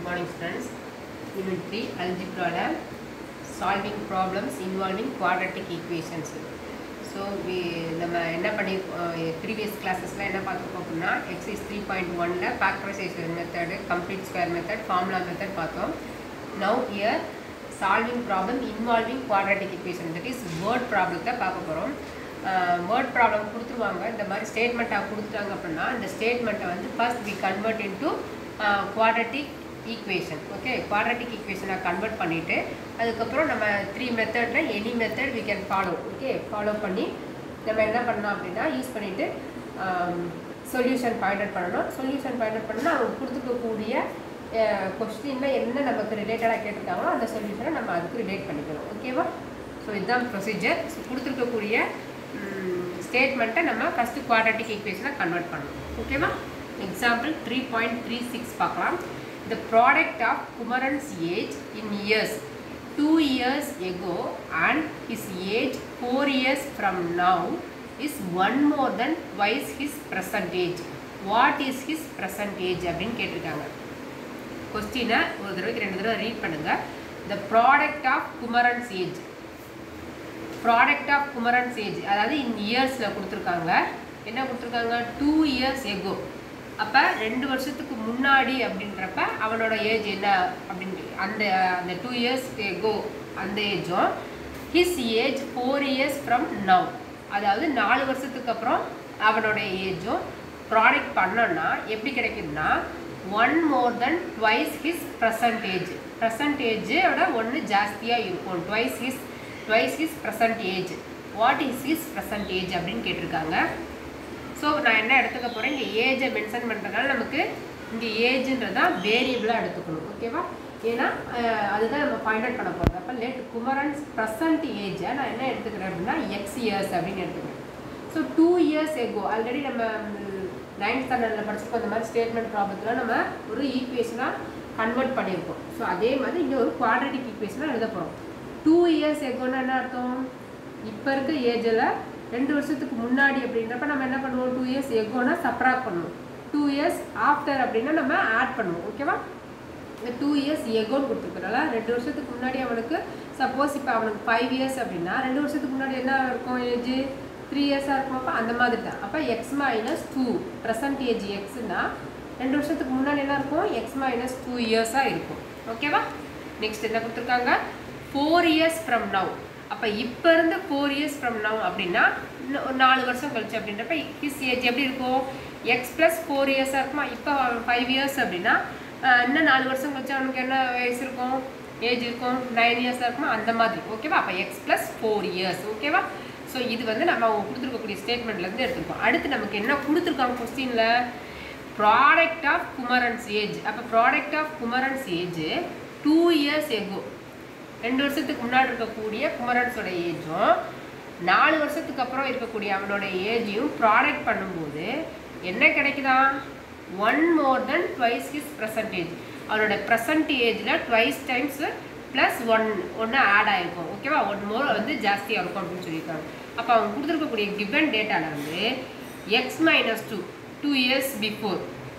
Good morning students. Unit 3 Algebra solving problems involving quadratic equations. So we நம்ம என்ன பண்ணி previous கிளாஸஸில் என்ன பார்த்துருக்கோம் அப்படின்னா எக்ஸைஸ் த்ரீ பாயிண்ட் ஒனில் factorisation method complete square method formula method பார்த்தோம் now we're solving problem involving quadratic equation that is word ப்ராப்ளத்தை பார்க்க போகிறோம் வேர்ட் ப்ராப்ளம் கொடுத்துருவாங்க இந்த மாதிரி ஸ்டேட்மெண்ட்டாக கொடுத்துட்டாங்க அப்படின்னா இந்த ஸ்டேட்மெண்ட்டை வந்து first we convert into quadratic equation okay quadratic ஈக்குவேஷனாக கன்வெர்ட் பண்ணிவிட்டு அதுக்கப்புறம் நம்ம த்ரீ மெத்தடில் any method we can follow okay follow பண்ணி நம்ம என்ன பண்ணலாம் அப்படின்னா யூஸ் பண்ணிவிட்டு சொல்யூஷன் ஃபைண்ட் அவுட் பண்ணணும் சொல்யூஷன் ஃபைண்ட் அவுட் பண்ணணும்னா அவங்க கொடுத்துருக்கக்கூடிய கொஸ்டினில் என்ன நமக்கு ரிலேட்டடாக கேட்டிருக்காங்களோ அந்த சொல்யூஷனை நம்ம அதுக்கு ரிலேட் பண்ணிக்கணும் ஓகேவா ஸோ இதுதான் ப்ரொசீஜர் ஸோ கொடுத்துருக்கக்கூடிய ஸ்டேட்மெண்ட்டை நம்ம ஃபஸ்ட்டு குவாட்ரட்டிக் ஈக்குவேஷனாக கன்வெர்ட் பண்ணணும் ஓகேவா example three point three six பார்க்கலாம் the product of Kumaran's age in years two years ago and his age four years from now is one more than twice his present age what is his present age அப்படின்னு கேட்டிருக்காங்க கொஸ்டினை ஒரு தடவைக்கு ரெண்டு தடவை read பண்ணுங்கள் the product of Kumaran's age product of Kumaran's age அதாவது in இயர்ஸில் கொடுத்துருக்காங்க என்ன கொடுத்துருக்காங்க டூ இயர்ஸ் எகோ அப்போ ரெண்டு வருஷத்துக்கு முன்னாடி அப்படின்றப்ப அவனோட ஏஜ் என்ன அப்படின்னு அந்த அந்த டூ இயர்ஸ் எகோ அந்த ஏஜும் his age four years from now அதாவது நாலு வருஷத்துக்கு அப்புறம் அவனோட ஏஜும் ப்ராடக்ட் பண்ணோன்னா எப்படி கிடைக்குதுன்னா one more than twice his present age ப்ரெசன்டேஜோட ஒன்று ஜாஸ்தியாக இருக்கும் twice his twice his present age what is his present age அப்படின்னு கேட்டிருக்காங்க ஸோ நான் என்ன எடுத்துக்க போகிறேன் இங்கே ஏஜை மென்ஷன் பண்ணுறதுனால நமக்கு இங்கே ஏஜ்ன்றதான் வேரியபிளாக எடுத்துக்கணும் ஓகேவா ஏன்னா அதுதான் நம்ம ஃபைண்ட் அவுட் பண்ண போகிறோம் அப்போ லேட் குமரன்ஸ் ப்ரெசன்ட் ஏஜை நான் என்ன எடுத்துக்கிறேன் அப்படின்னா எக்ஸ் இயர்ஸ் அப்படின்னு எடுத்துக்கிறேன் so two years ago already நம்ம நைன்த் ஸ்டாண்டர்டில் படிச்சிருக்கோம் இந்த மாதிரி ஸ்டேட்மெண்ட் ப்ராப்ளத்தில் நம்ம ஒரு ஈக்குவேஷனாக கன்வெர்ட் பண்ணியிருக்கோம் ஸோ அதே மாதிரி இங்கே ஒரு குவாட்ரட்டிக் ஈக்குவேஷனாக எழுத போகிறோம் டூ இயர்ஸ் எகோன்னா என்ன அர்த்தம் இப்போ இருக்க ஏஜில் ரெண்டு வருஷத்துக்கு முன்னாடி அப்படின்றப்ப நம்ம என்ன பண்ணுவோம் டூ இயர்ஸ் எகோனா சப்ராக்ட் பண்ணுவோம் டூ இயர்ஸ் ஆஃப்டர் அப்படின்னா நம்ம ஆட் பண்ணுவோம் ஓகேவா இந்த டூ இயர்ஸ் எகோன்னு கொடுத்துருக்கனால ரெண்டு வருஷத்துக்கு முன்னாடி அவனுக்கு சப்போஸ் இப்போ அவனுக்கு ஃபைவ் இயர்ஸ் அப்படின்னா ரெண்டு வருஷத்துக்கு முன்னாடி என்ன இருக்கும் ஏஜ் த்ரீ இயர்ஸாக இருக்கும் அப்போ அந்த மாதிரி தான் அப்போ x minus two present age எக்ஸ்னா ரெண்டு வருஷத்துக்கு முன்னாடி என்ன இருக்கும் எக்ஸ் மைனஸ் டூ இயர்ஸாக இருக்கும் ஓகேவா நெக்ஸ்ட் என்ன கொடுத்துருக்காங்க ஃபோர் இயர்ஸ் ஃப்ரம் நவ் அப்போ இப்போ இருந்து ஃபோர் இயர்ஸ் ஃப்ரம் நவ் அப்படின்னா இன்னும் ஒரு நாலு வருஷம் கழிச்சு அப்படின்றப்ப ஹிஸ் ஏஜ் எப்படி இருக்கும் எக்ஸ் ப்ளஸ் ஃபோர் இயர்ஸாக இருக்குமா இப்போ ஃபைவ் இயர்ஸ் அப்படின்னா இன்னும் நாலு வருஷம் கழிச்சு அவனுக்கு என்ன வயசு இருக்கும் ஏஜ் இருக்கும் நைன் இயர்ஸாக இருக்குமா அந்த மாதிரி ஓகேவா அப்போ எக்ஸ் ப்ளஸ் ஃபோர் இயர்ஸ் ஓகேவா ஸோ இது வந்து நம்ம அவங்க கொடுத்துருக்கக்கூடிய ஸ்டேட்மெண்ட்லேருந்து எடுத்துருக்கோம் அடுத்து நமக்கு என்ன கொடுத்துருக்காங்க கொஸ்டினில் ப்ராடக்ட் ஆஃப் குமரன்ஸ் ஏஜ் அப்போ product of Kumaran's age two years ago ரெண்டு வருஷத்துக்கு முன்னாடி இருக்கக்கூடிய குமரன்ஸோட ஏஜும் நாலு வருஷத்துக்கு அப்புறம் இருக்கக்கூடிய அவனோட ஏஜையும் ப்ராடக்ட் பண்ணும்போது என்ன கிடைக்குதா one more than twice his present age அவனோட ப்ரெசன்ட் ஏஜில் ட்வைஸ் டைம்ஸ் ப்ளஸ் ஒன் ஒன்று ஆட் ஆகிருக்கும் ஓகேவா ஒன் மோர் வந்து ஜாஸ்தியாக இருக்கும் அப்படின்னு சொல்லியிருக்காங்க அப்போ அவங்க கொடுத்துருக்கக்கூடிய கிவன் டேட்டாவில் வந்து x minus two two years before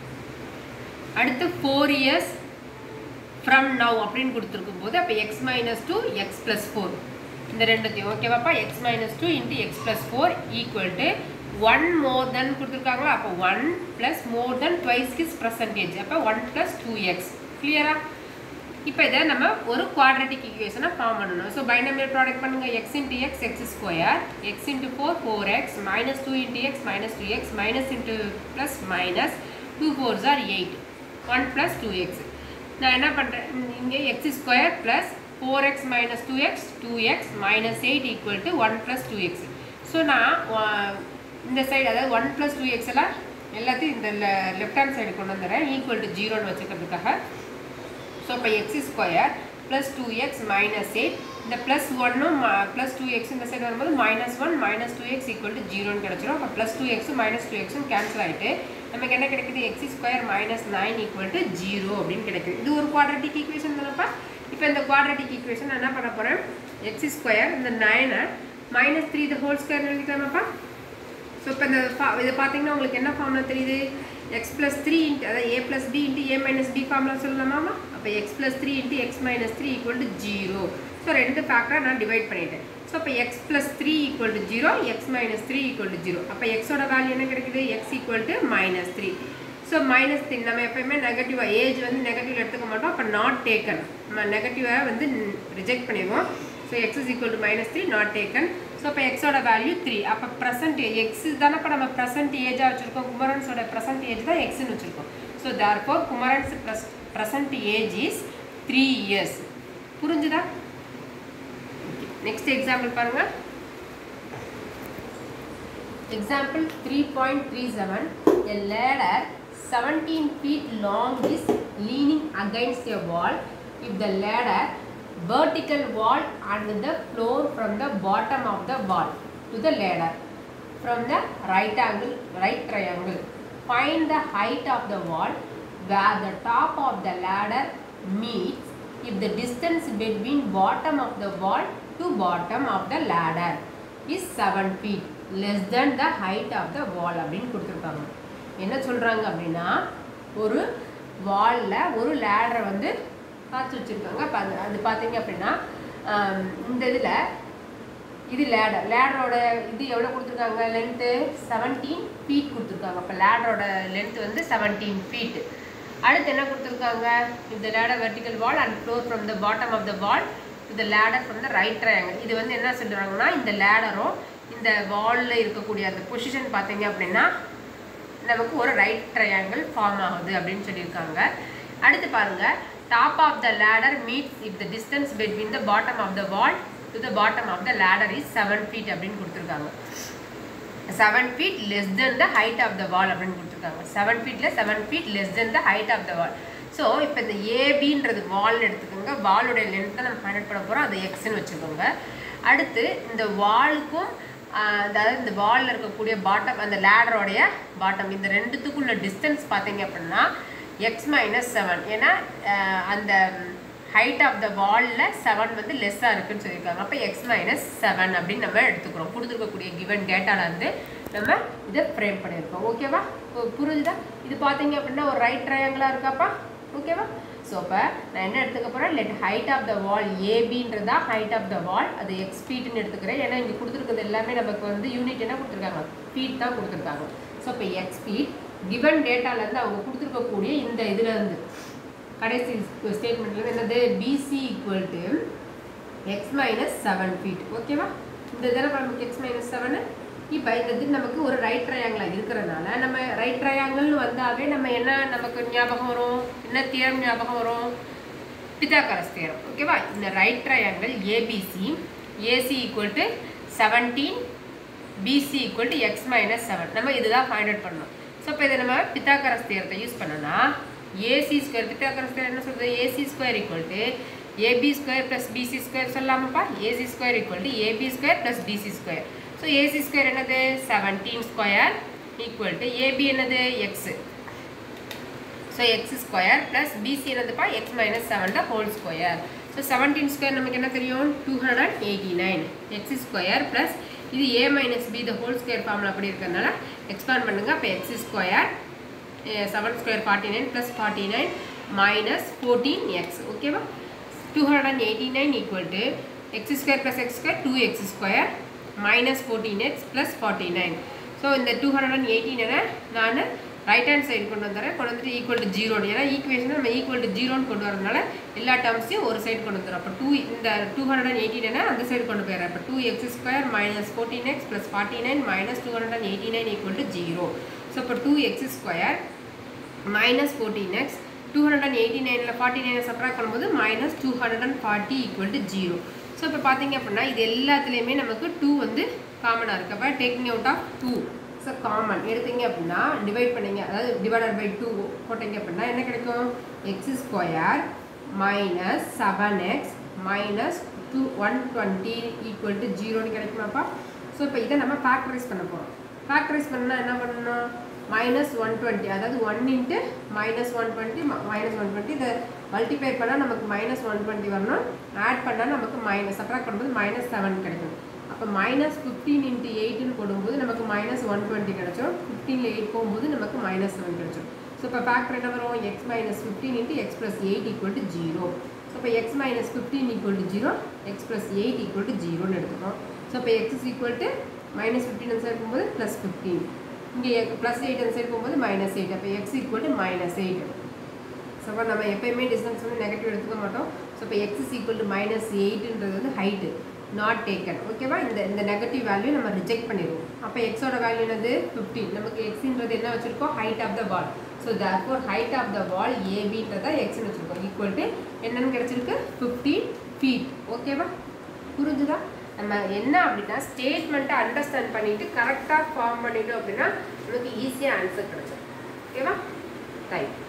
அடுத்து ஃபோர் இயர்ஸ் ஃப்ரம் நவ் அப்படின்னு கொடுத்துருக்கும் போது அப்போ x minus two x plus four இந்த ரெண்டுத்தையும் ஓகேவாப்பா x minus two into x plus four equal to one more than கொடுத்துருக்காங்களா அப்போ one plus more than twice his present age அப்போ ஒன் ப்ளஸ் டூ எக்ஸ் கிளியரா இப்போ இதை நம்ம ஒரு குவாட்ரட்டிக் ஈக்குவேஷனாக ஃபார்ம் பண்ணணும் ஸோ பைனமியல் ப்ராடக்ட் பண்ணுங்கள் x into X X square x into four four x minus two into x minus two x minus into plus minus two fours are eight one plus two x நான் என்ன பண்ணுறேன் இங்கே x square plus four x minus two x two x minus eight equal to one plus two x so நான் இந்த side அதாவது one plus two X எல்லாம் எல்லாத்தையும் இந்த லெஃப்ட் ஹேண்ட் சைடு கொண்டு வந்துடுறேன் ஈக்குவல் டு ஜீரோன்னு வச்சுக்கிறதுக்காக ஸோ இப்போ x square plus two x minus eight இந்த ப்ளஸ் ஒன்னும் ப்ளஸ் டூ எக்ஸ் இந்த சைடு வரும்போது minus one minus two x equal to ஜீரோன்னு கிடச்சிரும் அப்போ ப்ளஸ் டூ எக்ஸும் மைனஸ் டூ எக்ஸும் கேன்சல் ஆகிட்டு நமக்கு என்ன கிடைக்குது x square minus nine equal to zero அப்படின்னு கிடைக்குது இது ஒரு குவாட்ரட்டிக் ஈக்குவேஷன் தானப்பா இப்போ இந்த குவாட்ரட்டிக் ஈக்குவேஷன் என்ன பண்ண போகிறேன் எக்ஸ் ஸ்கொயர் இந்த நைனை minus three the whole square எழுதிக்கலாமாப்பா ஸோ இப்போ இந்த இதை பார்த்தீங்கன்னா உங்களுக்கு என்ன ஃபார்முலா தெரியுது எக்ஸ் ப்ளஸ் த்ரீ இன்ட்டு அதாவது a plus b into a minus b formula சொல்லலாமாமா அப்போ x plus three into x minus three equal to zero so ரெண்டு ஃபேக்டரை நான் டிவைட் பண்ணிட்டேன் ஸோ அப்போ x plus three equal to zero x minus three equal to zero அப்போ எக்ஸோட value என்ன கிடைக்குது x equal to minus three so minus three நம்ம எப்பயுமே நெகட்டிவாக ஏஜ் வந்து நெகட்டிவ் எடுத்துக்க மாட்டோம் அப்போ நாட் டேக்கன் நம்ம நெகட்டிவாக வந்து ரிஜெக்ட் பண்ணிடுவோம் so x is equal to minus three not taken so இப்போ எக்ஸோட வேல்யூ த்ரீ அப்போ ப்ரெசன்ட் எக்ஸ் தானே இப்போ நம்ம ப்ரெசன்ட் ஏஜாக வச்சுருக்கோம் குமரன்ஸோட ப்ரெசன்ட் ஏஜ் தான் எக்ஸ்னு வச்சுருக்கோம் so therefore Kumaran's plus present age is three years புரிஞ்சுதா நெக்ஸ்ட் எக்ஸாம்பிள் பாருங்க example three point three seven a ladder seventeen feet long is leaning against a wall if the ladder vertical wall and the floor from the bottom of the wall to the ladder from the right angle right triangle find the height of the wall where the top of the ladder meets if the distance between bottom of the wall to bottom of the ladder is 7 feet less than the height of the wall அப்படின்னு கொடுத்துருக்காங்க என்ன சொல்கிறாங்க அப்படின்னா ஒரு வாலில் ஒரு லேடரை வந்து காய்ச்சி வச்சுருக்காங்க அப்போ அது அது பார்த்தீங்க அப்படின்னா இந்த இதில் இது லேடர் லேடரோட இது எவ்வளோ கொடுத்துருக்காங்க லென்த்து செவன்டீன் ஃபீட் கொடுத்துருக்காங்க அப்போ லேடரோட லென்த் வந்து செவன்டீன் ஃபீட் அடுத்து என்ன கொடுத்துருக்காங்க இந்த ladder vertical wall and floor from the bottom of the wall இந்த ladder from the right triangle இது வந்து என்ன சொல்கிறாங்கன்னா இந்த லேடரும் இந்த வாலில் இருக்கக்கூடிய அந்த பொசிஷன் பார்த்தீங்க அப்படின்னா நமக்கு ஒரு ரைட் ட்ரையாங்கிள் ஃபார்ம் ஆகுது அப்படின்னு சொல்லியிருக்காங்க அடுத்து பாருங்கள் top of the ladder meets if the distance between the bottom of the wall to the bottom of the ladder is seven feet அப்படின்னு கொடுத்துருக்காங்க seven feet less than the height of the wall அப்படின்னு கொடுத்துருக்காங்க seven ஃபீட்டில் seven feet less than the height of the wall so இப்போ இந்த ஏபின்றது வால்னு எடுத்துக்கோங்க வாலுடைய லென்த்தை நம்ம ஃபைண்ட் பண்ண போகிறோம் அது எக்ஸ்ன்னு வச்சுக்கோங்க அடுத்து இந்த வாலுக்கும் அதாவது இந்த வாலில் இருக்கக்கூடிய பாட்டம் அந்த லேடரோடைய பாட்டம் இந்த ரெண்டுத்துக்குள்ள டிஸ்டன்ஸ் பார்த்தீங்க அப்படின்னா எக்ஸ் மைனஸ் செவன் ஏன்னா அந்த ஹைட் ஆஃப் த வாலில் செவன் வந்து லெஸ்ஸாக இருக்குன்னு சொல்லியிருக்காங்க அப்போ எக்ஸ் மைனஸ் செவன் அப்படின்னு நம்ம எடுத்துக்கிறோம் கொடுத்துருக்கக்கூடிய கிவன் டேட்டாலேருந்து நம்ம இதை ஃப்ரேம் பண்ணியிருக்கோம் ஓகேவா புரிஞ்சுதா இது பார்த்தீங்க அப்படின்னா ஒரு ரைட் ட்ரையாங்கிளாக இருக்காப்பா ஓகேவா ஸோ அப்போ நான் என்ன எடுத்துக்க போகிறேன் let height of the wall ஏபின்றதா ஹைட் ஆஃப் த வால் அது எக்ஸ் ஃபீட்னு எடுத்துக்கிறேன் ஏன்னா இங்கே கொடுத்துருக்கிறது எல்லாமே நமக்கு வந்து யூனிட் என்ன கொடுத்துருக்காங்க ஃபீட் தான் கொடுத்துருக்காங்க ஸோ இப்போ எக்ஸ் ஃபீட் கிவன் டேட்டாலேருந்து அவங்க கொடுத்துருக்கக்கூடிய இந்த இதுலேருந்து கடைசி ஸ்டேட்மெண்ட்லேருந்து என்னது BC equal to x minus seven feet ஓகேவா இந்த தடவை நமக்கு எக்ஸ் மைனஸ் செவனு இப்போ இந்த இது நமக்கு ஒரு ரைட் ட்ரையாங்கிளாக இருக்கிறனால நம்ம ரைட் ட்ரையாங்கிள்னு வந்தாவே நம்ம என்ன நமக்கு ஞாபகம் வரும் என்ன தியரம் ஞாபகம் வரும் பித்தாகரஸ் தியரம் ஓகேவா இந்த right triangle ABC AC equal to seventeen BC equal to x minus seven நம்ம இதுதான் ஃபைண்ட் அவுட் பண்ணணும் ஸோ இப்போ இதை நம்ம பித்தாகரஸ் தியரத்தை யூஸ் பண்ணோன்னா ஏசி ஸ்கொயர் பித்தாகரஸ் தியரம் என்ன சொல்கிறது AC square equal to AB square plus BC square சொல்லலாமாப்பா AC square equal to AB square plus BC square so AC square என்னது seventeen square equal to AB என்னது x so x square plus BC என்னதுப்பா x minus seven the whole square so seventeen square நமக்கு என்ன தெரியும் two hundred eighty nine x square plus இது a minus b the whole square ஃபார்மில் அப்படி இருக்கிறதுனால expand பண்ணுங்கள் அப்போ x square seven square forty nine plus forty nine minus fourteen x ஓகேவா two hundred and eighty nine equal to x square plus x square two x square minus fourteen x plus forty nine so இந்த two hundred and எயிட்டீனை நான் right hand side கொண்டு வந்துடுறேன் கொண்டு வந்துட்டு equal to ஜீரோன்னு ஏன்னா ஈக்குவேஷனை நம்ம ஈக்குவல் டு ஜீரோன்னு கொண்டு வரதுனால எல்லா டேர்ம்ஸையும் ஒரு சைடு கொண்டு வந்துடும் அப்போ டூ இந்த டூ ஹண்ட்ரட் அண்ட் எயிட்டீனை அந்த சைடு கொண்டு போயிடுறேன் அப்போ two x square minus fourteen x plus forty nine minus two hundred and eighty nine equal to zero so இப்போ two x square minus fourteen x two hundred and eighty நைனில் forty நைனை subtract பண்ணும்போது minus two hundred and forty equal to zero so இப்போ பார்த்தீங்க அப்படின்னா இது எல்லாத்துலேயுமே நமக்கு டூ வந்து காமனாக இருக்குது அப்போ taking out of two so common எடுத்தீங்க அப்படின்னா டிவைட் பண்ணீங்க அதாவது டிவைடட் பை டூ போட்டீங்க அப்படின்னா என்ன கிடைக்கும் x square minus seven x minus two one twenty equal to ஜீரோன்னு கிடைக்குமாப்பா ஸோ இப்போ இதை நம்ம ஃபேக்டரைஸ் பண்ண போகிறோம் ஃபேக்டரைஸ் பண்ணால் என்ன பண்ணணும் மைனஸ் ஒன் டுவெண்ட்டி அதாவது one into minus one twenty minus one twenty இதை மல்டிப்ளை பண்ணால் நமக்கு மைனஸ் ஒன் டுவெண்ட்டி வரணும் ஆட் பண்ணால் நமக்கு மைனஸ் சப்ராக்ட் பண்ணும்போது மைனஸ் செவன் கிடைக்கும் அப்போ மைனஸ் ஃபிஃப்டீன் இன்ட்டு எயிட்னு போடும்போது நமக்கு மைனஸ் ஒன் டுவெண்ட்டி கிடச்சிரும் ஃபிஃப்டீனில் எயிட் போகும்போது நமக்கு மைனஸ் செவன் கிடச்சிரும் ஸோ இப்போ ஃபேக்டர் என்ன வரும் x minus fifteen into x plus eight equal to zero so இப்போ x minus fifteen equal to zero x plus eight equal to ஜீரோன்னு எடுத்துக்கிறோம் ஸோ இப்போ x is equal to minus fifteen அந்த side போகும்போது plus fifteen இங்கே plus eight அந்த side போகும்போது minus eight அப்போ x equal to minus eight so அப்போ நம்ம எப்பயுமே டிஸ்டன்ஸ் வந்து நெகட்டிவ் எடுத்துக்க மாட்டோம் ஸோ இப்போ x is equal to minus எயிட்ன்றது வந்து ஹைட்டு நாட் டேக்கன் ஓகேவா இந்த இந்த நெகட்டிவ் வேல்யூ நம்ம ரிஜெக்ட் பண்ணிடுவோம் அப்போ எக்ஸோட வேல்யூ என்னது ஃபிஃப்டீன் நமக்கு எக்ஸுன்றது என்ன வச்சுருக்கோம் height of the wall so therefore height of the wall ஏபின்றதா எக்ஸ்னு வச்சுருக்கோம் ஈக்குவல் டு என்னன்னு கிடச்சிருக்கு ஃபிஃப்டீன் ஃபீட் ஓகேவா புரிஞ்சுதா நம்ம என்ன அப்படின்னா ஸ்டேட்மெண்ட்டை அண்டர்ஸ்டாண்ட் பண்ணிட்டு கரெக்டாக ஃபார்ம் பண்ணிட்டோம் அப்படின்னா நமக்கு ஈஸியாக ஆன்சர் கிடைச்சிடும் ஓகேவா தேங்க்யூ